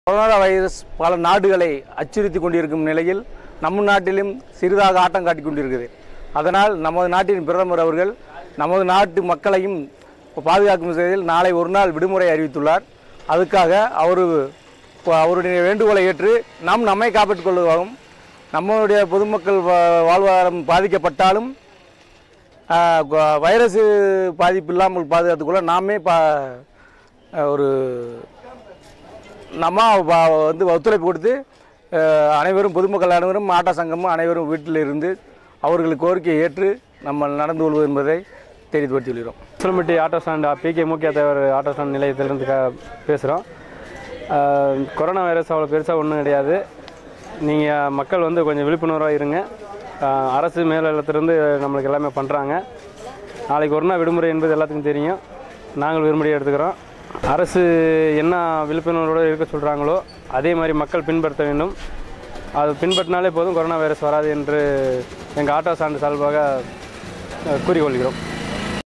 corona virus பல நாடுகளை அச்சுறுத்தி கொண்டிருக்கும் நிலையில் நம் நாட்டிலும் சிறிதாக ஆட்டம் காட்டிக் கொண்டிருக்குது அதனால் நமது நாட்டின் பிரதமர் அவர்கள் நமது நாட்டு மக்களையும் பாதுகாக்கும் செயலில் நாளை ஒரு நாள் விடுமுறை அறிவித்துள்ளார் அதுக்காக அவர் அவருடைய வேண்டுகோளை ஏற்று நாம் நம்மை காப்பாற்றிக் கொள்வதாகவும் நம்மளுடைய பொதுமக்கள் வா- வாழ்வாதாரம் பாதிக்கப்பட்டாலும் ஆஹ், கு- வைரஸ் பாதிப்பு இல்லாமல் பாதுகாத்துக்கொள்ள நாமே பா ஒரு நம்ம வ- வந்து ஒத்துழைப்பு கொடுத்து அஹ், அனைவரும் பொதுமக்கள் அனைவரும் ஆட்டோ சங்கமும் அனைவரும் வீட்டில் இருந்து அவர்கள் கோரிக்கையை ஏற்று நம்ம நடந்து கொள்வது என்பதை தெரியப்படுத்தி கொள்கிறோம் சுலம்பட்டி ஆட்டோ ஸ்டாண்ட் பிகே முக்கிய தேவர் ஆட்டோ ஸ்டாண்ட் நிலையத்திலிருந்து க பேசுகிறோம் கொரோனா வைரஸ் அவ்வளோ பெருசாக ஒன்றும் கிடையாது நீங்கள் மக்கள் வந்து கொஞ்சம் விழிப்புணர்வாக இருங்க ஆஹ் அரசு மேலிடத்திலிருந்து நம்மளுக்கு எல்லாமே பண்ணுறாங்க நாளைக்கு ஒரு நாள் விடுமுறை என்பது எல்லாத்துக்கும் தெரியும் நாங்கள் விடுமுறை எடுத்துக்கிறோம் அரசு என்ன விழிப்புணர்வோடு இருக்க சொல்கிறாங்களோ அதே மாதிரி மக்கள் பின்பற்ற வேண்டும் அது பின்பற்றினாலே போதும் கொரோனா வைரஸ் வராது என்று எங்கள் ஆட்டோ ஸ்டாண்டு சார்பாக அஹ், கூறிக்கொள்கிறோம்